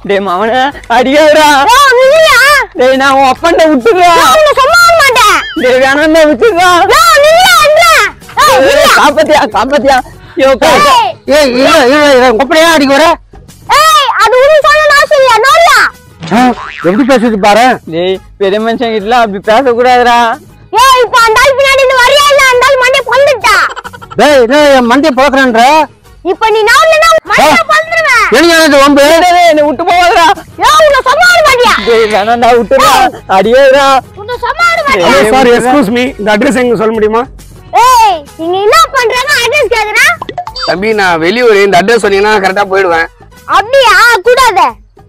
டேய் மவன அடியாடா நில்லையா டேய் நான் உன் அப்பன்ட விட்டுறா உன்னை சும்மா விட மாட்டேன் டேய் வேணாம் விட்டுறா நில்லையா காப்பாத்தியா காப்பாத்தியா யோ காப்பா ஏய் இல்ல இல்ல அப்படியே அடிக்க வர ஏய் அது உனக்கு சொன்ன ஆசை இல்லையா நோரியா எப்படி பேசுது பாரு டேய் பெரிய மனுஷன் கிட்ட அப்படி பேசக்கூடாதுடா ஏய் இப்ப அந்த ஆள் பின்னாடி இருந்து வரியா இல்ல அந்த ஆள் மண்டை பொந்துட்டா டேய் என்ன என் மண்டையை போக்குறேன்ற இப்ப நீ நவுலனா மண்டை பொந்துருவேன் என்ன வம்பு டேய், டேய், என்னை விட்டு போகாதடா ஏய் உன்னை சும்மா விட மாட்டியா டேய் வேணாம்டா விட்டுறா அடியாடா உன்னை சும்மா விட மாட்டியா ஏய், சார் விட்டுறா. எக்ஸ்கூஸ் மீ இந்த அட்ரஸ் எங்க சொல்ல முடியுமா ஏய் நீங்க என்ன பண்றாங்க அட்ரஸ் கேக்குறா தம்பி நான் வெளியூர் இந்த அட்ரஸ் சொன்னீங்கன்னா கரெக்டா போயிடுவேன் அப்படியா கூடாது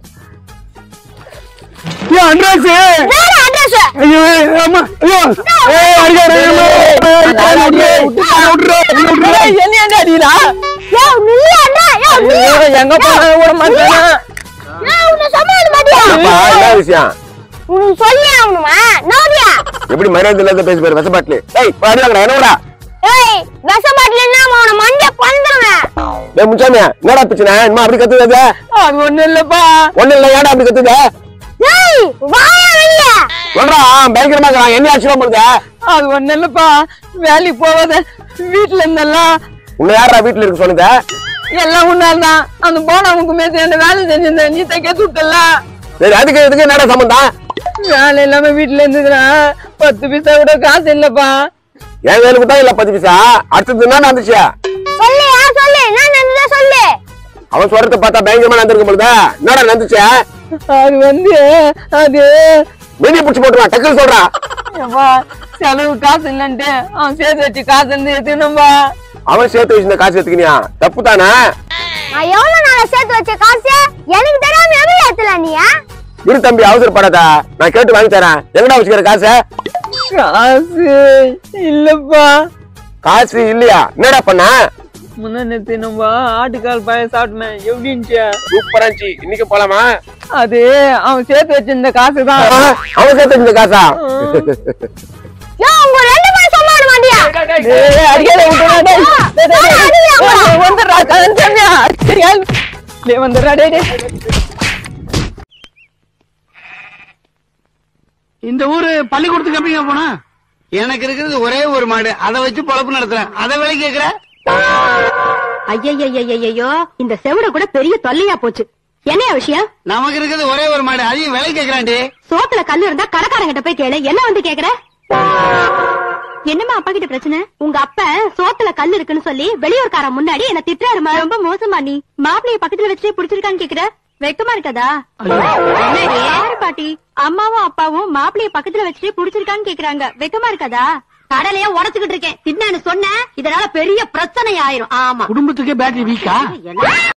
ஏன் அட்ரஸ் வேற அட்ரஸ் ஐயோ ஆமா ஐயோ ஏய் அடிக்காரே நான் அடியே டேய், என்ன ஏன்டா அடிடா ஏய் நில்லையாடா ஏய் ஐயோ, எங்க போனாலும் விட மாட்டேனா ஏய் உன்னை சும்மா விட மாட்டியா என்ன விஷயம் உனக்கு சொல்லி ஆகணுமா நோரியா எப்படி மரியாதை இல்லாத பேசி பாரு வசப்பாட்டுல ஏய் பாடுவாங்கடா என்னடா ஏய் விஷ பாட்டில் அவன மண்டை பொந்துருவேன் டேய் முச்சாமி என்னடா பிரச்சனை என்ன அப்படி கத்துது அது ஒண்ணும் இல்லப்பா ஒண்ணு இல்ல ஏன்டா அப்படி கத்துது ஏய் வாயா வெளிய சொல்றா பயங்கரமா இருக்கிறான் என்ன ஆச்சரியம் பண்ணுது அது ஒண்ணும் இல்லப்பா வேலைக்கு போவாத வீட்டுல இருந்தெல்லாம் உன்னை யாரா வீட்டுல இருக்க சொன்னது எல்லாம் உன்னால்தான் அந்த போனவனுக்குமே சேர்ந்து வேலை செஞ்சிருந்த நீ தைக்க சுட்டல சரி அதுக்கு இதுக்கு என்னடா சம்பந்தம் வேலை இல்லாம வீட்டுல இருந்துக்கிறா பத்து பைசா கூட காசு இல்லப்பா என் வேலுக்கு தான் இல்ல பத்து பைசா அடுத்தது என்ன நடந்துச்சு சொல்லு யா சொல்லு என்ன நடந்ததோ சொல்லு அவன் சொல்றத பார்த்தா பயங்கரமா நடந்திருக்க பொழுது என்னடா நடந்துச்சு அது வந்து அது வெளியே புடிச்சு போட்டுருவான் டக்குன்னு சொல்றான் எப்பா செலவு காசு இல்லன்ட்டு அவன் சேர்த்து வச்சு காசு இருந்து எடுத்துனப்பா அவன் சேர்த்து வச்சிருந்த காசு எடுத்துக்கினியா தப்பு தானே நான் எவ்வளவு நாளா சேர்த்து வச்ச காசு எனக்கு தெரியாம எப்படி ஏத்தல நீயா இரு தம்பி அவசரப்படாத நான் கேட்டு வாங்கி தரேன் எங்கடா வச்சுக்கிற காசு காசு இல்லப்பா காசு இல்லையா என்னடா பண்ண முன்ன நேத்து நம்ம ஆட்டுக்கால் பழைய சாப்பிட்டேன் எப்படி இருந்துச்சு சூப்பரா இருந்துச்சு இன்னைக்கு போலாமா அது அவன் சேர்த்து வச்சிருந்த காசு தான் ஆ, அவன் சேர்த்து வச்சிருந்த காசா யோ உங்க ரெண்டு பேரும் சும்மா விட மாட்டியா டேய், அடிக்காத விட்டுடா, டேய். டேய், டேய், டேய். டேய், வந்துடுறா, கலைஞன்யா. சரியா? டேய், வந்துடுறா, டேய், டேய். இந்த ஊரு பள்ளிக்கூடத்துக்கு எப்படிங்க போனா எனக்கு இருக்கிறது ஒரே ஒரு மாடு அதை வச்சு பொழப்பு நடத்துறேன் அதை விலை கேக்குற ஐயய்யய்யய்யோ இந்த செவட கூட பெரிய தொல்லையா போச்சு என்னையா விஷயம் நமக்கு இருக்கிறது ஒரே ஒரு மாடு அதையும் விலை கேக்குறான்டி சோத்துல கல்லு இருந்தா கடைக்காரங்கிட்ட போய் கேளு என்ன வந்து கேக்குற என்னம்மா அப்பா கிட்ட பிரச்சனை உங்க அப்ப சோத்துல கல்லு இருக்குன்னு சொல்லி வெளியூர்காரன் முன்னாடி என்ன திட்டுறாருமா ரொம்ப மோசமா நீ மாப்பிளைய பக்கத்துல வச்சுட்டே பிடிச்சிருக்கான்னு கேக்குற வெக்கமா இருக்கதா யாரு பாட்டி அம்மாவும் அப்பாவும் மாப்பிளைய பக்கத்துல வச்சுட்டே பிடிச்சிருக்கான்னு கேக்குறாங்க வெக்கமா இருக்கதா கடலையா உடச்சுக்கிட்டு இருக்கேன் தின்னு சொன்ன இதனால பெரிய பிரச்சனை ஆயிரும் ஆமா குடும்பத்துக்கே பேட்டரி வீக்கா என்ன